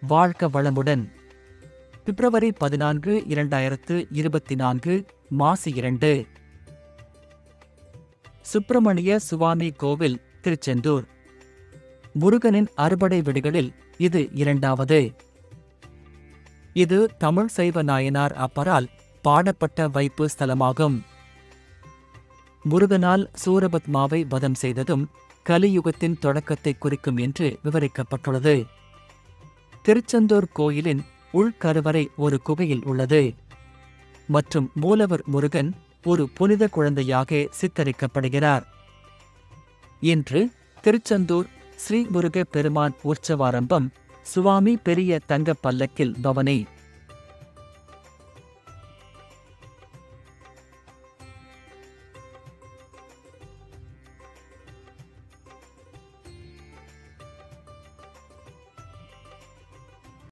வாழ்க வளமுடன் பிப்ரவரி பதினான்கு இரண்டாயிரத்து இருபத்தி நான்கு மாசி இரண்டு சுப்பிரமணிய சுவாமி கோவில் திருச்செந்தூர் முருகனின் அறுபடை வீடுகளில் இது இரண்டாவது இது தமிழ் சைவ நாயனார் அப்பரால் பாடப்பட்ட வைப்பு ஸ்தலமாகும் முருகனால் சூரபத்மாவை வதம் செய்ததும் கலியுகத்தின் தொடக்கத்தை குறிக்கும் என்று விவரிக்கப்பட்டுள்ளது திருச்செந்தூர் கோயிலின் உள்கருவறை ஒரு குகையில் உள்ளது மற்றும் மூலவர் முருகன் ஒரு புனித குழந்தையாக சித்தரிக்கப்படுகிறார் இன்று திருச்செந்தூர் ஸ்ரீ முருக பெருமான் உற்சவாரம்பம் சுவாமி பெரிய தங்கப் பல்லக்கில் பவனி